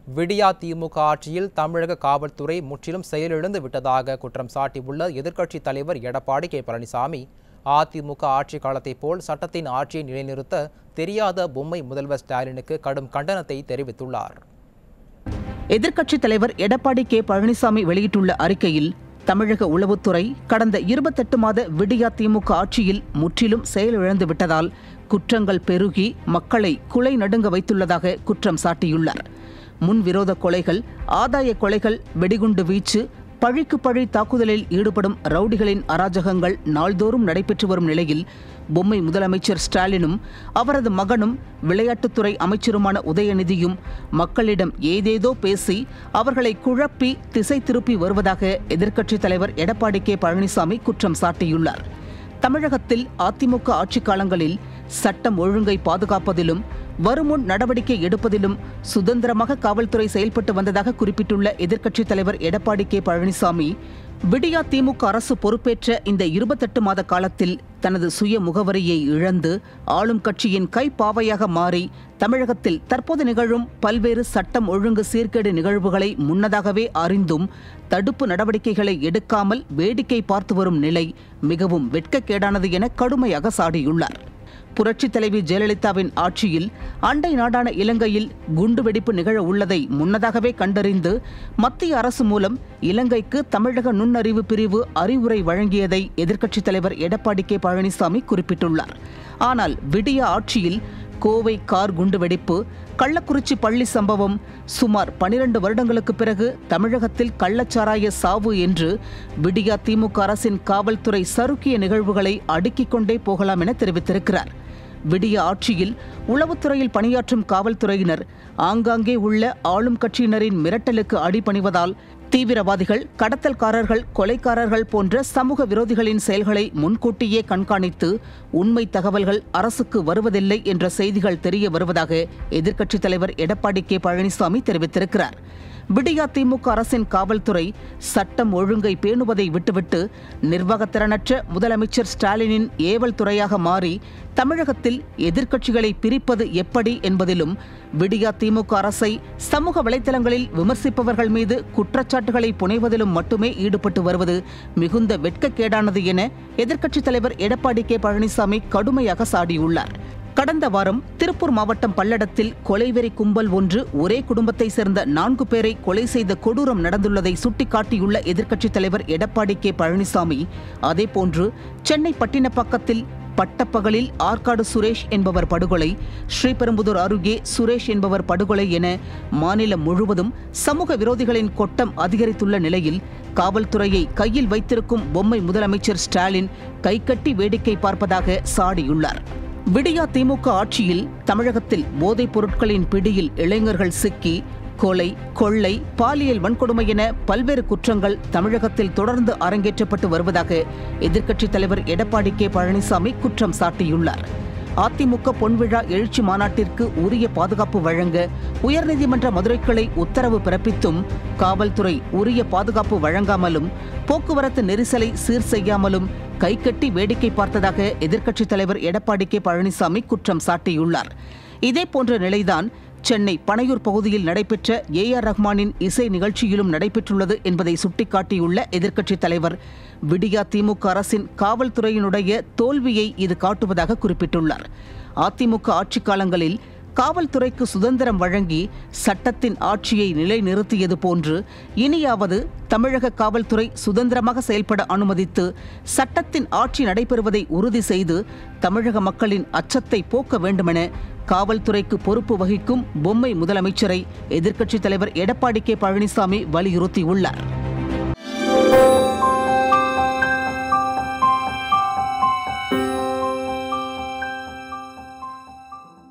விடியா திமுக ஆட்சியில் தமிழக காவல்துறை முற்றிலும் செயலிழந்து விட்டதாக குற்றம் சாட்டியுள்ள எதிர்க்கட்சித் தலைவர் எடப்பாடி கே பழனிசாமி அதிமுக ஆட்சி காலத்தைப் போல் சட்டத்தின் ஆட்சியை நிலைநிறுத்த தெரியாத பொம்மை முதல்வர் ஸ்டாலினுக்கு கடும் கண்டனத்தை தெரிவித்துள்ளார் எதிர்க்கட்சித் தலைவர் எடப்பாடி கே பழனிசாமி வெளியிட்டுள்ள அறிக்கையில் தமிழக உளவுத்துறை கடந்த இருபத்தெட்டு மாத விடியா திமுக ஆட்சியில் முற்றிலும் செயலிழந்து விட்டதால் குற்றங்கள் பெருகி மக்களை குலை நடுங்க வைத்துள்ளதாக குற்றம் சாட்டியுள்ளார் முன்விரோத கொலைகள் ஆதாய கொலைகள் வெடிகுண்டு வீச்சு பழிக்கு பழி தாக்குதலில் ஈடுபடும் ரவுடிகளின் அராஜகங்கள் நாள்தோறும் நடைபெற்று வரும் நிலையில் பொம்மை முதலமைச்சர் ஸ்டாலினும் அவரது மகனும் விளையாட்டுத்துறை அமைச்சருமான உதயநிதியும் மக்களிடம் ஏதேதோ பேசி அவர்களை குழப்பி திசை திருப்பி வருவதாக எதிர்க்கட்சித் தலைவர் எடப்பாடி கே பழனிசாமி குற்றம் சாட்டியுள்ளார் தமிழகத்தில் அதிமுக ஆட்சிக் காலங்களில் சட்டம் ஒழுங்கை பாதுகாப்பதிலும் வருமுன் நடவடிக்கை எடுப்பதிலும் சுதந்திரமாக காவல்துறை செயல்பட்டு வந்ததாக குறிப்பிட்டுள்ள எதிர்க்கட்சித் தலைவர் எடப்பாடி கே பழனிசாமி விடியா திமுக அரசு பொறுப்பேற்ற இந்த இருபத்தெட்டு மாத காலத்தில் தனது சுய முகவரியை இழந்து ஆளும் கட்சியின் கைப்பாவையாக மாறி தமிழகத்தில் தற்போது நிகழும் பல்வேறு சட்டம் ஒழுங்கு சீர்கேடு நிகழ்வுகளை முன்னதாகவே அறிந்தும் தடுப்பு நடவடிக்கைகளை எடுக்காமல் வேடிக்கை பார்த்து வரும் நிலை மிகவும் வெட்கக்கேடானது என கடுமையாக சாடியுள்ளார் புரட்சித் தலைவி ஜெயலலிதாவின் ஆட்சியில் அண்டை நாடான இலங்கையில் குண்டுவெடிப்பு நிகழ உள்ளதை முன்னதாகவே கண்டறிந்து மத்திய அரசு மூலம் இலங்கைக்கு தமிழக நுண்ணறிவு பிரிவு அறிவுரை வழங்கியதை எதிர்க்கட்சித் தலைவர் எடப்பாடி கே பழனிசாமி குறிப்பிட்டுள்ளார் ஆனால் விடிய ஆட்சியில் கோவை கார் குண்டுவெடிப்பு கள்ளக்குறிச்சி பள்ளி சம்பவம் சுமார் பனிரண்டு வருடங்களுக்கு பிறகு தமிழகத்தில் கள்ளச்சாராய சாவு என்று விடியா திமுக அரசின் காவல்துறை சறுக்கிய நிகழ்வுகளை அடுக்கிக் கொண்டே போகலாம் என தெரிவித்திருக்கிறார் விடிய ஆட்சியில் உளவுத்துறையில் பணியாற்றும் காவல்துறையினர் ஆங்காங்கே உள்ள ஆளும் கட்சியினரின் மிரட்டலுக்கு அடிபணிவதால் தீவிரவாதிகள் கடத்தல்காரர்கள் கொலைக்காரர்கள் போன்ற சமூக விரோதிகளின் செயல்களை முன்கூட்டியே கண்காணித்து உண்மை தகவல்கள் அரசுக்கு வருவதில்லை என்ற செய்திகள் தெரிய வருவதாக எதிர்க்கட்சித் தலைவர் எடப்பாடி கே பழனிசாமி தெரிவித்திருக்கிறார் விடியா திமுக அரசின் காவல்துறை சட்டம் ஒழுங்கை பேணுவதை விட்டுவிட்டு நிர்வாகத்திறனற்ற முதலமைச்சர் ஸ்டாலினின் ஏவல் துறையாக மாறி தமிழகத்தில் எதிர்க்கட்சிகளை பிரிப்பது எப்படி என்பதிலும் விடியா திமுக அரசை சமூக வலைதளங்களில் விமர்சிப்பவர்கள் மீது குற்றச்சாட்டுகளை புனைவதிலும் மட்டுமே ஈடுபட்டு வருவது மிகுந்த வெட்கக்கேடானது என எதிர்க்கட்சித் தலைவர் எடப்பாடி கே பழனிசாமி கடுமையாக சாடியுள்ளார் கடந்த வாரம் திருப்பூர் மாவட்டம் பல்லடத்தில் கொலைவெறி கும்பல் ஒன்று ஒரே குடும்பத்தை சேர்ந்த நான்கு பேரை கொலை செய்த கொடூரம் நடந்துள்ளதை சுட்டிக்காட்டியுள்ள எதிர்க்கட்சித் தலைவர் எடப்பாடி கே பழனிசாமி அதேபோன்று சென்னை பட்டினப்பாக்கத்தில் பட்டப்பகலில் ஆற்காடு சுரேஷ் என்பவர் படுகொலை ஸ்ரீபெரும்புதூர் அருகே சுரேஷ் என்பவர் படுகொலை என மாநிலம் முழுவதும் சமூக விரோதிகளின் கொட்டம் அதிகரித்துள்ள நிலையில் காவல்துறையை கையில் வைத்திருக்கும் பொம்மை முதலமைச்சர் ஸ்டாலின் கைகட்டி வேடிக்கை பார்ப்பதாக சாடியுள்ளார் விடியா திமுக ஆட்சியில் தமிழகத்தில் போதைப் பொருட்களின் பிடியில் இளைஞர்கள் சிக்கி கொலை கொள்ளை பாலியல் வன்கொடுமை என பல்வேறு குற்றங்கள் தமிழகத்தில் தொடர்ந்து அரங்கேற்றப்பட்டு வருவதாக எதிர்க்கட்சித் தலைவர் எடப்பாடி கே பழனிசாமி குற்றம் சாட்டியுள்ளார் அதிமுக பொன்விழா எழுச்சி மாநாட்டிற்கு உரிய பாதுகாப்பு வழங்க உயர்நீதிமன்ற மதுரை கிளை உத்தரவு பிறப்பித்தும் காவல்துறை உரிய பாதுகாப்பு வழங்காமலும் போக்குவரத்து நெரிசலை சீர் செய்யாமலும் கைகட்டி வேடிக்கை பார்த்ததாக எதிர்க்கட்சித் தலைவர் எடப்பாடி கே பழனிசாமி குற்றம் சாட்டியுள்ளார் இதே போன்ற நிலைதான் சென்னை பனையூர் பகுதியில் நடைபெற்ற ஏ ஆர் ரஹ்மானின் இசை நிகழ்ச்சியிலும் நடைபெற்றுள்ளது என்பதை சுட்டிக்காட்டியுள்ள எதிர்க்கட்சித் தலைவர் விடியா திமுக அரசின் காவல்துறையினுடைய தோல்வியை இது காட்டுவதாக குறிப்பிட்டுள்ளார் அதிமுக ஆட்சிக் காலங்களில் காவல்துறைக்கு சுதந்திரம் வழங்கி சட்டத்தின் ஆட்சியை நிலைநிறுத்தியது போன்று இனியாவது தமிழக காவல்துறை சுதந்திரமாக செயல்பட அனுமதித்து சட்டத்தின் ஆட்சி நடைபெறுவதை உறுதி செய்து தமிழக மக்களின் அச்சத்தை போக்க வேண்டுமென காவல்துறைக்கு பொறுப்பு வகிக்கும் பொம்மை முதலமைச்சரை எதிர்க்கட்சித் தலைவர் எடப்பாடி கே பழனிசாமி வலியுறுத்தியுள்ளார்